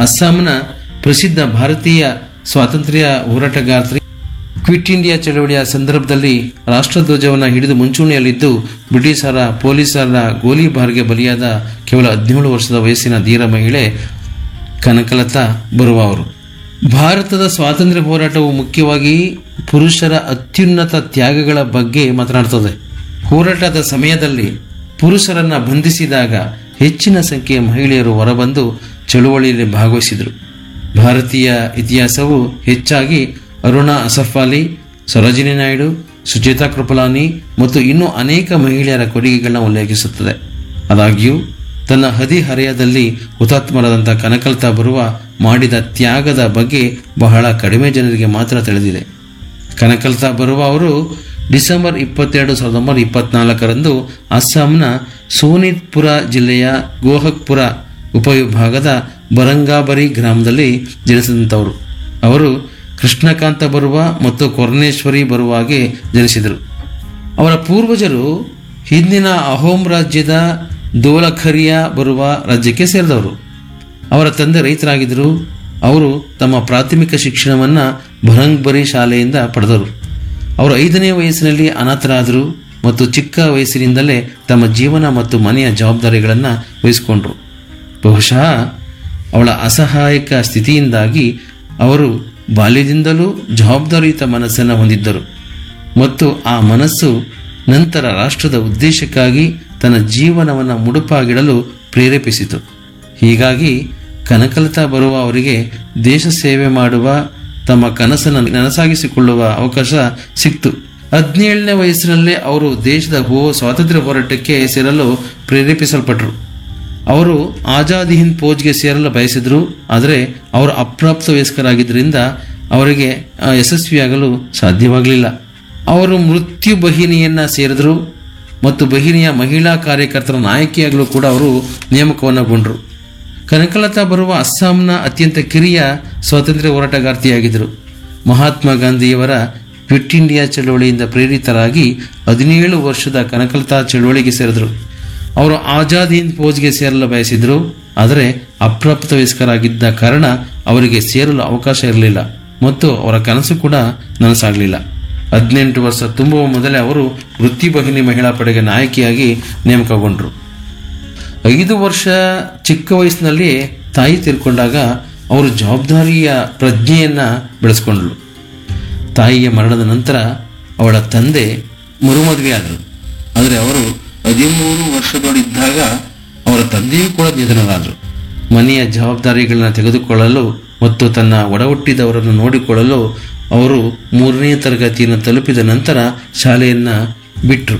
ಅಸ್ಸಾಂನ ಪ್ರಸಿದ್ಧ ಭಾರತೀಯ ಸ್ವಾತಂತ್ರ್ಯ ಹೋರಾಟಗಾರ್ತಿ ಕ್ವಿಟ್ ಇಂಡಿಯಾ ಚಳವಳಿಯ ಸಂದರ್ಭದಲ್ಲಿ ರಾಷ್ಟ್ರಧ್ವಜವನ್ನು ಹಿಡಿದು ಮುಂಚೂಣಿಯಲ್ಲಿದ್ದು ಬ್ರಿಟಿಷರ ಪೊಲೀಸರ ಗೋಲಿಬಾರ್ಗೆ ಬಲಿಯಾದ ಕೇವಲ ಹದಿನೇಳು ವರ್ಷದ ವಯಸ್ಸಿನ ಧೀರ ಮಹಿಳೆ ಕನಕಲತಾ ಬರುವ ಅವರು ಭಾರತದ ಸ್ವಾತಂತ್ರ್ಯ ಹೋರಾಟವು ಮುಖ್ಯವಾಗಿ ಪುರುಷರ ಅತ್ಯುನ್ನತ ತ್ಯಾಗಗಳ ಬಗ್ಗೆ ಮಾತನಾಡುತ್ತದೆ ಹೋರಾಟದ ಸಮಯದಲ್ಲಿ ಪುರುಷರನ್ನ ಬಂಧಿಸಿದಾಗ ಹೆಚ್ಚಿನ ಸಂಖ್ಯೆಯ ಮಹಿಳೆಯರು ಹೊರಬಂದು ಚಳುವಳಿಯಲ್ಲಿ ಭಾಗವಹಿಸಿದರು ಭಾರತೀಯ ಇತಿಹಾಸವು ಹೆಚ್ಚಾಗಿ ಅರುಣಾ ಅಸಫ್ ಅಲಿ ಸರೋಜಿನಿ ನಾಯ್ಡು ಸುಚೇತಾ ಕೃಪಲಾನಿ ಮತ್ತು ಇನ್ನೂ ಅನೇಕ ಮಹಿಳೆಯರ ಕೊಡುಗೆಗಳನ್ನ ಉಲ್ಲೇಖಿಸುತ್ತದೆ ಆದಾಗ್ಯೂ ತನ್ನ ಹದಿಹರೆಯದಲ್ಲಿ ಹುತಾತ್ಮರಾದಂಥ ಕನಕಲ್ತಾ ಬರುವ ಮಾಡಿದ ತ್ಯಾಗದ ಬಗ್ಗೆ ಬಹಳ ಕಡಿಮೆ ಜನರಿಗೆ ಮಾತ್ರ ತಿಳಿದಿದೆ ಕನಕಲ್ತಾ ಬರುವ ಅವರು ಡಿಸೆಂಬರ್ ಇಪ್ಪತ್ತೆರಡು ಸಾವಿರದ ಒಂಬೈನೂರ ಇಪ್ಪತ್ನಾಲ್ಕರಂದು ಅಸ್ಸಾಂನ ಸೋನಿತ್ಪುರ ಜಿಲ್ಲೆಯ ಗೋಹಕ್ಪುರ ಉಪವಿಭಾಗದ ಬರಂಗಾಬರಿ ಗ್ರಾಮದಲ್ಲಿ ಜನಿಸಿದಂಥವರು ಅವರು ಕೃಷ್ಣಕಾಂತ ಬರುವ ಮತ್ತು ಕೊರ್ನೇಶ್ವರಿ ಬರುವಾಗೆ ಜನಿಸಿದರು ಅವರ ಪೂರ್ವಜರು ಹಿಂದಿನ ಅಹೋಮ್ ರಾಜ್ಯದ ದೋಲಖರಿಯಾ ಬರುವ ರಾಜ್ಯಕ್ಕೆ ಸೇರಿದವರು ಅವರ ತಂದೆ ರೈತರಾಗಿದ್ದರು ಅವರು ತಮ್ಮ ಪ್ರಾಥಮಿಕ ಶಿಕ್ಷಣವನ್ನು ಭರಂಗ್ಬರಿ ಶಾಲೆಯಿಂದ ಪಡೆದರು ಅವರು ಐದನೇ ವಯಸ್ಸಿನಲ್ಲಿ ಅನಾಥರಾದರು ಮತ್ತು ಚಿಕ್ಕ ವಯಸ್ಸಿನಿಂದಲೇ ತಮ್ಮ ಜೀವನ ಮತ್ತು ಮನೆಯ ಜವಾಬ್ದಾರಿಗಳನ್ನು ವಹಿಸಿಕೊಂಡ್ರು ಬಹುಶಃ ಅವಳ ಅಸಹಾಯಕ ಸ್ಥಿತಿಯಿಂದಾಗಿ ಅವರು ಬಾಲ್ಯದಿಂದಲೂ ಜವಾಬ್ದಾರಿಯುತ ಮನಸ್ಸನ್ನು ಹೊಂದಿದ್ದರು ಮತ್ತು ಆ ಮನಸ್ಸು ನಂತರ ರಾಷ್ಟ್ರದ ಉದ್ದೇಶಕ್ಕಾಗಿ ತನ್ನ ಜೀವನವನ್ನು ಮುಡುಪಾಗಿಡಲು ಪ್ರೇರೇಪಿಸಿತು ಹೀಗಾಗಿ ಕನಕಲತಾ ಬರುವ ಅವರಿಗೆ ದೇಶ ಸೇವೆ ಮಾಡುವ ತಮ್ಮ ಕನಸನ್ನು ನನಸಾಗಿಸಿಕೊಳ್ಳುವ ಅವಕಾಶ ಸಿಕ್ತು ಹದಿನೇಳನೇ ವಯಸ್ಸಿನಲ್ಲೇ ಅವರು ದೇಶದ ಹೋ ಸ್ವಾತಂತ್ರ್ಯ ಹೋರಾಟಕ್ಕೆ ಸೇರಲು ಪ್ರೇರೇಪಿಸಲ್ಪಟ್ಟರು ಅವರು ಆಜಾದ್ ಹಿಂದ್ ಫೌಜ್ಗೆ ಸೇರಲು ಬಯಸಿದ್ರು ಆದರೆ ಅವರು ಅಪ್ರಾಪ್ತ ವಯಸ್ಕರಾಗಿದ್ದರಿಂದ ಅವರಿಗೆ ಆ, ಯಶಸ್ವಿಯಾಗಲು ಸಾಧ್ಯವಾಗಲಿಲ್ಲ ಅವರು ಮೃತ್ಯು ಬಹಿನಿಯನ್ನ ಸೇರಿದರು ಮತ್ತು ಬಹಿನಿಯ ಮಹಿಳಾ ಕಾರ್ಯಕರ್ತರ ನಾಯಕಿಯಾಗಲು ಕೂಡ ಅವರು ನೇಮಕವನ್ನಗೊಂಡರು ಕನಕಲತಾ ಬರುವ ಅಸ್ಸಾಂನ ಅತ್ಯಂತ ಕಿರಿಯ ಸ್ವಾತಂತ್ರ್ಯ ಹೋರಾಟಗಾರ್ತಿಯಾಗಿದ್ದರು ಮಹಾತ್ಮ ಗಾಂಧಿಯವರ ಕ್ವಿಟ್ ಇಂಡಿಯಾ ಚಳವಳಿಯಿಂದ ಪ್ರೇರಿತರಾಗಿ ಹದಿನೇಳು ವರ್ಷದ ಕನಕಲತಾ ಚಳವಳಿಗೆ ಸೇರಿದರು ಅವರು ಆಜಾದ್ ಹಿಂದ್ ಫೌಜ್ಗೆ ಸೇರಲು ಬಯಸಿದ್ರು ಆದರೆ ಅಪ್ರಾಪ್ತ ವಯಸ್ಕರಾಗಿದ್ದ ಕಾರಣ ಅವರಿಗೆ ಸೇರಲು ಅವಕಾಶ ಇರಲಿಲ್ಲ ಮತ್ತು ಅವರ ಕನಸು ಕೂಡ ನನಸಾಗಲಿಲ್ಲ ಹದಿನೆಂಟು ವರ್ಷ ತುಂಬುವ ಮೊದಲೇ ಅವರು ವೃತ್ತಿಬಹಿನಿ ಮಹಿಳಾ ಪಡೆಗೆ ನಾಯಕಿಯಾಗಿ ನೇಮಕಗೊಂಡರು ಐದು ವರ್ಷ ಚಿಕ್ಕ ವಯಸ್ಸಿನಲ್ಲಿ ತಾಯಿ ತೀರ್ಕೊಂಡಾಗ ಅವರು ಜವಾಬ್ದಾರಿಯ ಪ್ರಜ್ಞೆಯನ್ನ ಬೆಳೆಸ್ಕೊಂಡ್ರು ತಾಯಿಯ ಮರಣದ ನಂತರ ಅವಳ ತಂದೆ ಮರುಮದುವೆಯಾದರು ಆದರೆ ಅವರು ಹದಿಮೂರು ವರ್ಷದೊಳಿದ್ದಾಗ ಅವರ ತಂದೆಯೂ ಕೂಡ ನಿಧನರಾದರು ಮನೆಯ ಜವಾಬ್ದಾರಿಗಳನ್ನ ತೆಗೆದುಕೊಳ್ಳಲು ಮತ್ತು ತನ್ನ ಒಡಹುಟ್ಟಿದವರನ್ನು ನೋಡಿಕೊಳ್ಳಲು ಅವರು ಮೂರನೇ ತರಗತಿಯನ್ನು ತಲುಪಿದ ನಂತರ ಶಾಲೆಯನ್ನ ಬಿಟ್ಟರು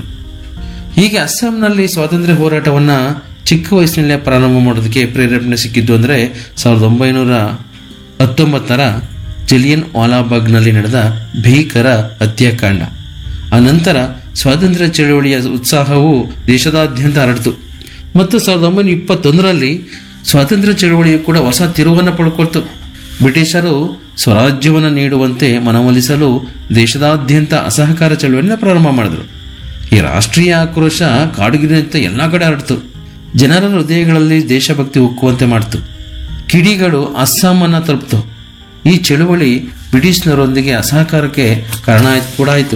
ಹೀಗೆ ಅಸ್ಸಾಂನಲ್ಲಿ ಸ್ವಾತಂತ್ರ್ಯ ಹೋರಾಟವನ್ನ ಚಿಕ್ಕ ವಯಸ್ಸಿನಲ್ಲೇ ಪ್ರಾರಂಭ ಮಾಡೋದಕ್ಕೆ ಪ್ರೇರೇಪಣೆ ಸಿಕ್ಕಿದ್ದು ಅಂದರೆ ಸಾವಿರದ ಒಂಬೈನೂರ ಹತ್ತೊಂಬತ್ತರ ಜಲಿಯನ್ ವಾಲಾಬಾಗ್ನಲ್ಲಿ ನಡೆದ ಭೀಕರ ಹತ್ಯಾಕಾಂಡ ಆ ನಂತರ ಸ್ವಾತಂತ್ರ್ಯ ಚಳವಳಿಯ ಉತ್ಸಾಹವು ದೇಶದಾದ್ಯಂತ ಹರಡಿತು ಮತ್ತು ಸಾವಿರದ ಒಂಬೈನೂರ ಇಪ್ಪತ್ತೊಂದರಲ್ಲಿ ಸ್ವಾತಂತ್ರ್ಯ ಚಳವಳಿಯು ಕೂಡ ಹೊಸ ತಿರುವನ್ನು ಪಡ್ಕೊಳ್ತು ಬ್ರಿಟಿಷರು ಸ್ವರಾಜ್ಯವನ್ನು ನೀಡುವಂತೆ ಮನವೊಲಿಸಲು ದೇಶದಾದ್ಯಂತ ಅಸಹಕಾರ ಚಳವಳಿಯನ್ನು ಪ್ರಾರಂಭ ಮಾಡಿದರು ಈ ರಾಷ್ಟ್ರೀಯ ಆಕ್ರೋಶ ಕಾಡುಗಿರಿನಂತೆ ಎಲ್ಲ ಕಡೆ ಹರಡಿತು ಜನರ ಹೃದಯಗಳಲ್ಲಿ ದೇಶಭಕ್ತಿ ಉಕ್ಕುವಂತೆ ಮಾಡಿತು ಕಿಡಿಗಳು ಅಸ್ಸಾಮನ್ನು ತಲುಪಿತು ಈ ಚಳುವಳಿ ಬ್ರಿಟಿಷ್ನರೊಂದಿಗೆ ಅಸಹಕಾರಕ್ಕೆ ಕಾರಣ ಆಯ್ತು- ಕೂಡ ಆಯಿತು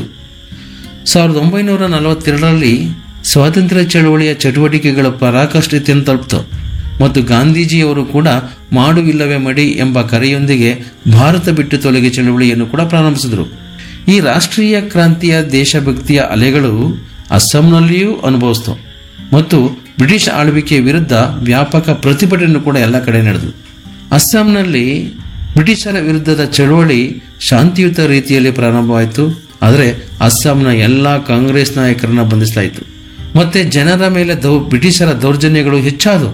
ಸಾವಿರದ ಒಂಬೈನೂರ ನಲವತ್ತೆರಡರಲ್ಲಿ ಸ್ವಾತಂತ್ರ್ಯ ಚಳವಳಿಯ ಚಟುವಟಿಕೆಗಳ ಪರಾಕಾಷ್ಠತೆಯನ್ನು ತಲುಪಿತು ಮತ್ತು ಗಾಂಧೀಜಿಯವರು ಕೂಡ ಮಾಡು ಇಲ್ಲವೇ ಮಡಿ ಎಂಬ ಕರೆಯೊಂದಿಗೆ ಭಾರತ ಬಿಟ್ಟು ತೊಲಗಿ ಚಳವಳಿಯನ್ನು ಕೂಡ ಪ್ರಾರಂಭಿಸಿದರು ಈ ರಾಷ್ಟ್ರೀಯ ಕ್ರಾಂತಿಯ ದೇಶಭಕ್ತಿಯ ಅಲೆಗಳು ಅಸ್ಸಾಂನಲ್ಲಿಯೂ ಅನುಭವಿಸಿತು ಮತ್ತು ಬ್ರಿಟಿಷ್ ಆಳ್ವಿಕೆಯ ವಿರುದ್ಧ ವ್ಯಾಪಕ ಪ್ರತಿಭಟನೆ ಕೂಡ ಎಲ್ಲ ಕಡೆ ನಡೆದು ಅಸ್ಸಾಂನಲ್ಲಿ ಬ್ರಿಟಿಷರ ವಿರುದ್ಧದ ಚಳವಳಿ ಶಾಂತಿಯುತ ರೀತಿಯಲ್ಲಿ ಪ್ರಾರಂಭವಾಯಿತು ಆದರೆ ಅಸ್ಸಾಂನ ಎಲ್ಲ ಕಾಂಗ್ರೆಸ್ ನಾಯಕರನ್ನ ಬಂಧಿಸಲಾಯಿತು ಮತ್ತೆ ಜನರ ಮೇಲೆ ದೌ ಬ್ರಿಟಿಷರ ದೌರ್ಜನ್ಯಗಳು ಹೆಚ್ಚಾದವು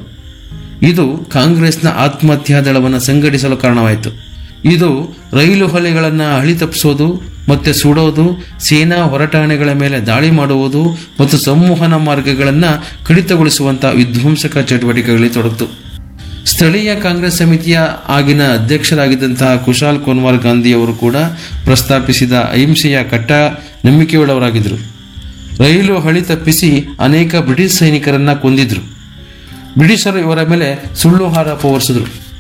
ಇದು ಕಾಂಗ್ರೆಸ್ನ ಆತ್ಮಹತ್ಯಾ ದಳವನ್ನು ಸಂಘಟಿಸಲು ಕಾರಣವಾಯಿತು ಇದು ರೈಲು ಹೊಲೆಗಳನ್ನು ಹಳಿ ತಪ್ಪಿಸೋದು ಮತ್ತೆ ಸುಡೋದು ಸೇನಾ ಹೊರಟಾಣೆಗಳ ಮೇಲೆ ದಾಳಿ ಮಾಡುವುದು ಮತ್ತು ಸಂವಹನ ಮಾರ್ಗಗಳನ್ನು ಕಡಿತಗೊಳಿಸುವಂತಹ ವಿಧ್ವಂಸಕ ಚಟುವಟಿಕೆಗಳಲ್ಲಿ ತೊಡಗಿತು ಸ್ಥಳೀಯ ಕಾಂಗ್ರೆಸ್ ಸಮಿತಿಯ ಆಗಿನ ಅಧ್ಯಕ್ಷರಾಗಿದ್ದಂತಹ ಕುಶಾಲ್ ಕೋನ್ವಾರ್ ಗಾಂಧಿಯವರು ಕೂಡ ಪ್ರಸ್ತಾಪಿಸಿದ ಅಹಿಂಸೆಯ ಕಟ್ಟ ನಂಬಿಕೆಯುಳ್ಳವರಾಗಿದ್ದರು ರೈಲು ಹಳಿ ತಪ್ಪಿಸಿ ಅನೇಕ ಬ್ರಿಟಿಷ್ ಸೈನಿಕರನ್ನ ಕೊಂದಿದ್ರು ಬ್ರಿಟಿಷರು ಇವರ ಮೇಲೆ ಸುಳ್ಳು ಆರೋಪ ಹೊರಿಸಿದ್ರು